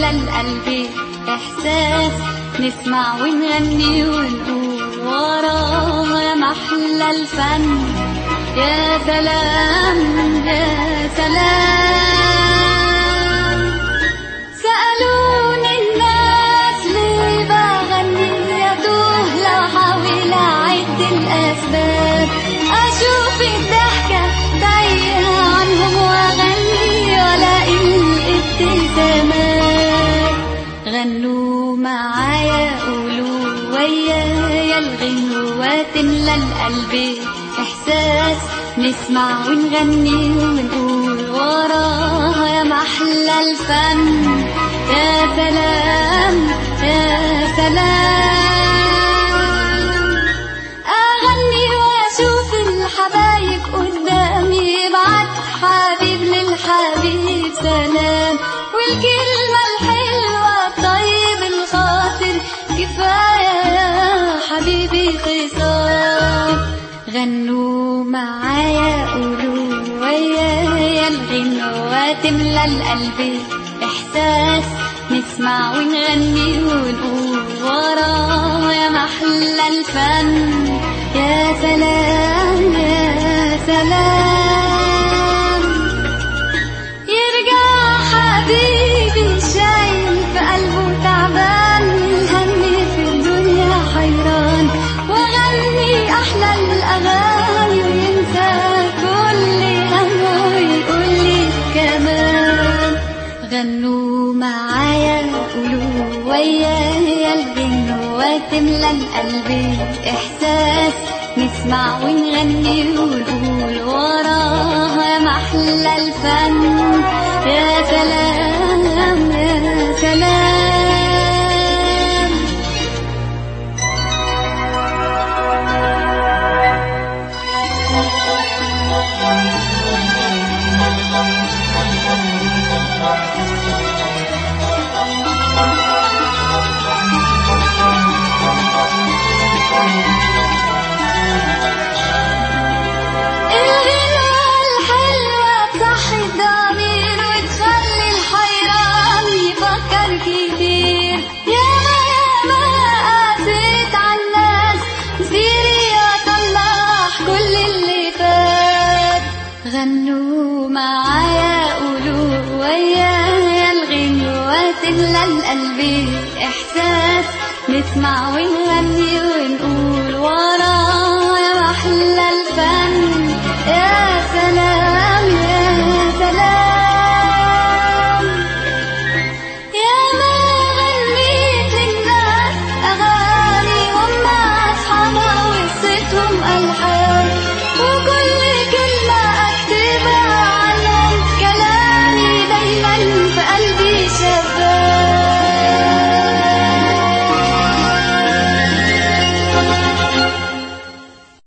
تملى القلب إحساس نسمع ونغني ونقول وراها يا محلى الفن يا سلام يا سلام سألوني الناس ليه بغني يتوه لو حاول أعد الأسباب أشوف الضحكة تايهة عنهم وأغني وألاقي الابتسامات غنوا معايا قولوا ويايا الغنوة تملى القلب إحساس نسمع ونغني ونقول وراها يا محلى الفن يا سلام يا سلام أغني وأشوف الحبايب قدامي يبعت حبيب للحبيب سلام والكلمة الحلوة طيب الخاطر كفاية يا حبيبي خصام غنوا معايا قولوا ويايا الغنوة تملى القلب إحساس نسمع ونغني ونقول وراها يا محلى الفن يا سلام يا سلام يرجع حبيبي شايل في قلبه تعبان الهم في الدنيا حيران واغني احلى الاغاني وينسى كل همه ويقول لي كمان غنوا معايا قولوا ويايا الغنوة تملى القلب احساس نسمع ونغني ونقول وراها يا محلى الفن يا سلام يا سلام الغنوة الحلوة تصحي الضمير وتخلي الحيران يفكر كتير ياما ياما قاسيت عالناس سيري أصلح كل اللي فات غنوا معايا قولوا ويايا الغنوة تملى القلب إحساس نسمع ونغني ونقول